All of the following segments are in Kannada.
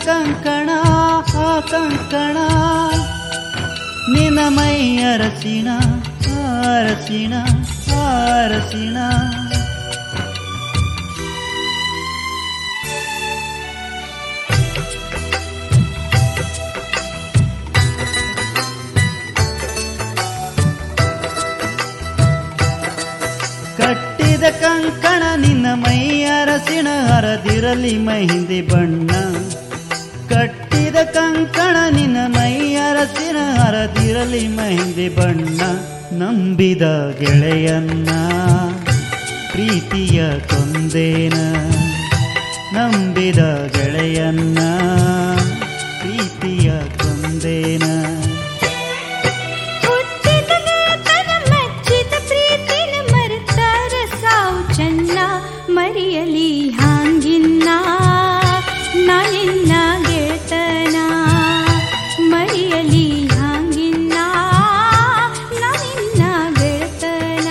ಕಂಕಣ ಆ ಕಂಕಣ ನಿನ ಮೈ ಅರಸಿಣ ಅರಸಿಣ ಅರಸಿಣ ಕಟ್ಟಿದ ಕಂಕಣ ನಿನ್ನ ಮೈ ಅರಸಿಣ ಹರದಿರಲಿ ಮಹಿಂದಿ ಬಣ್ಣ ಕಟ್ಟಿದ ಕಂಕಣ ನಿನ್ನ ಮೈ ಅರಸಿನ ಹರದಿರಲಿ ಮಹಿಂದಿ ಬಣ್ಣ ನಂಬಿದ ಗೆಳೆಯನ್ನ ಪ್ರೀತಿಯ ಕೊಂದೇನ ನಂಬಿದ ಗೆಳೆಯನ್ನ ಪ್ರೀತಿಯ ಕೊಂದೇನ ಹುಟ್ಟಿದ ಗೆಳೆತನ ಮೆಚ್ಚಿದ ಪ್ರೀತಿನ ಮರೆತಾರ ಸಾವು ಚೆನ್ನ ಮರೆಯಲಿ ಹಾಂಗಿನ್ನ ನಾನಿನ್ನ ಗೆಳೆತನ ಮರೆಯಲಿ ಹಾಂಗಿನ್ನ ನಾನಿನ್ನ ಗೆಳೆತನ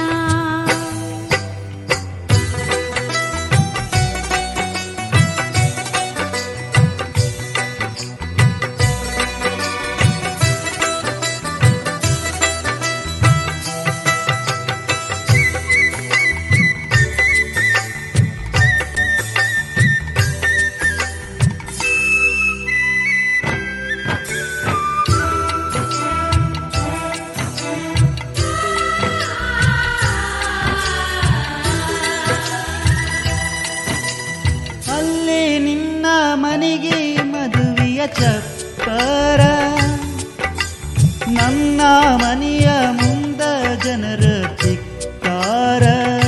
ಅಲ್ಲಿ ನಿನ್ನ ಮನೆಗೆ ಮದುವೆಯ ಚಪ್ಪರ ನನ್ನ ಮನೆಯ ಮುಂದ ಜನರ ಚಿಕ್ಕಾರ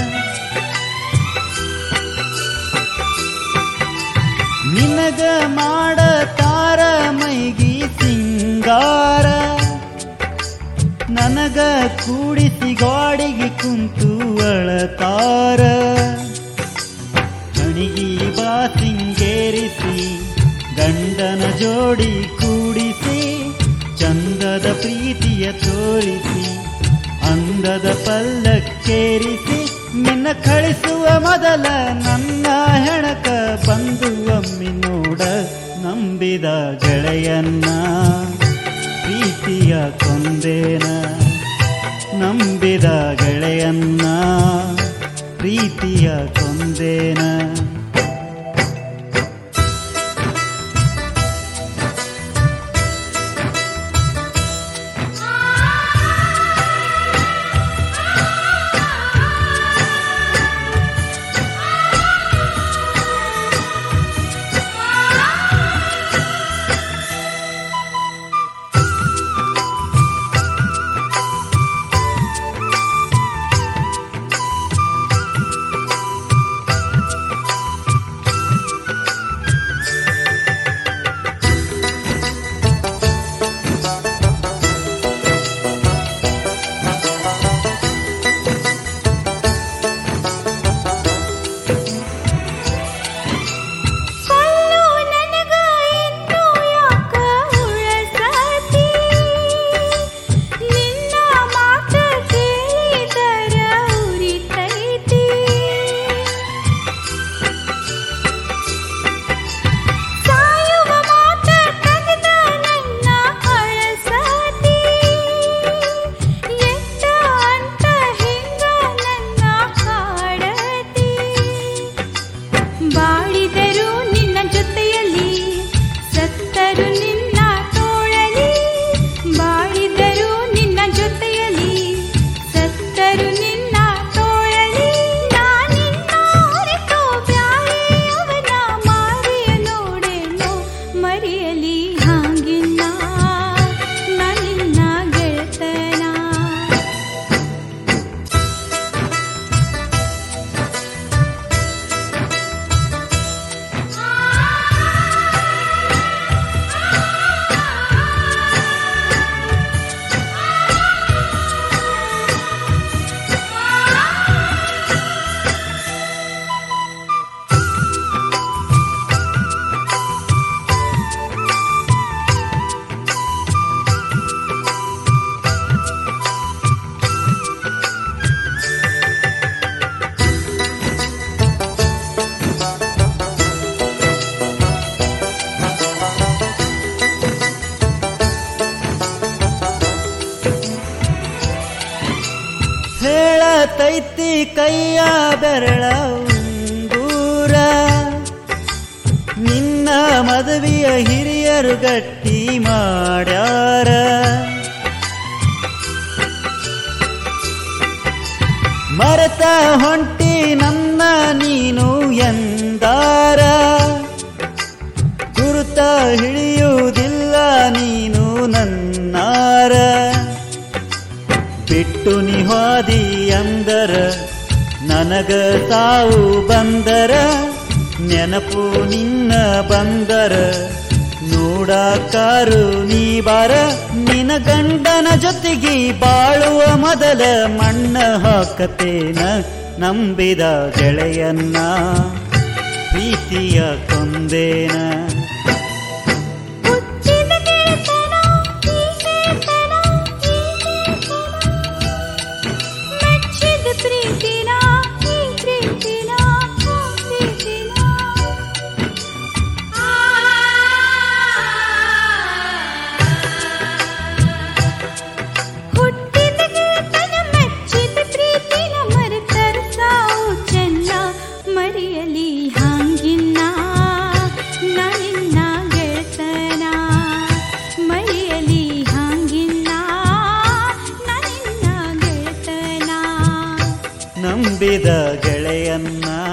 ನಿನಗ ಮಾಡತಾರ ಮೈಗಿ ಸಿಂಗಾರ ನನಗ ಕೂಡಿಸಿ ಗಾಡಿಗೆ ಕುಂತು ಅಳತಾರ ಹಣಿಗಿ ಬಾಸಿಂಗೇರಿಸಿ ಗಂಡನ ಜೋಡಿ ಕೂಡಿಸಿ ಚಂದದ ಪ್ರೀತಿಯ ತೋರಿಸಿ ಅಂದದ ಪಲ್ಲಕ್ಕೇರಿಸಿ ನಿನ್ನ ಕಳಿಸುವ ಮೊದಲ ನನ್ನ ಹೆಣಕ ಬಂದು ಒಮ್ಮೆ ನೋಡ ನಂಬಿದ ಗೆಳೆಯನ್ನ ಪ್ರೀತಿಯ ಕೊಂದೇನ ನಂಬಿದ ಗೆಳೆಯನ್ನ ಪ್ರೀತಿಯ ಕೊಂದೇನ ತೈತಿ ಕೈಯ ಬೆರಳ ಉಂಗೂರ ನಿನ್ನ ಮದುವೆಯ ಹಿರಿಯರು ಗಟ್ಟಿ ಮಾಡ್ಯಾರ ಮರೆತ ಹೊಂಟಿ ನನ್ನ ನೀನು ಎಂದಾರ ಗುರುತ ಹಿಡಿಯುವುದಿಲ್ಲ ನೀನು ನನ್ನಾರ ಬಿಟ್ಟು ನಿಹಾದಿ ಅಂದರ ನನಗ ತಾವು ಬಂದರ ನೆನಪು ನಿನ್ನ ಬಂದರ ನೋಡಾಕಾರು ನೀ ಬಾರ ನಿನ ಗಂಡನ ಜೊತೆಗೆ ಬಾಳುವ ಮೊದಲ ಮಣ್ಣ ಹಾಕತೇನ ನಂಬಿದ ಗೆಳೆಯನ್ನ ಪ್ರೀತಿಯ ಕೊಂದೇನ ಹುಟ್ಟಿದ ಗೆಳೆತನ, ಈ ಗೆಳೆತನ, ಈ ಗೆಳೆತನ. ಮೆಚ್ಚಿದ ಪ್ರೀತಿನ ಈ ಪ್ರೀತಿನ ಆ ಪ್ರೀತಿನ ಹುಟ್ಟಿದ ಗೆಳೆತನ ಮೆಚ್ಚಿದ ಪ್ರೀತಿನ ಮರೆತರ ಸಾವು ಚೆನ್ನ ಮರೆಯಲಿ ಹಾಂಗಿನ್ನ ನನಿನ್ನ ಗೆಳೆತನ ಮರೆಯಲಿ ಹಾಂಗಿನ್ನ ನನಿನ್ನ ಗೆಳೆತನ ನಂಬಿದ ಗೆಳೆಯನ್ನ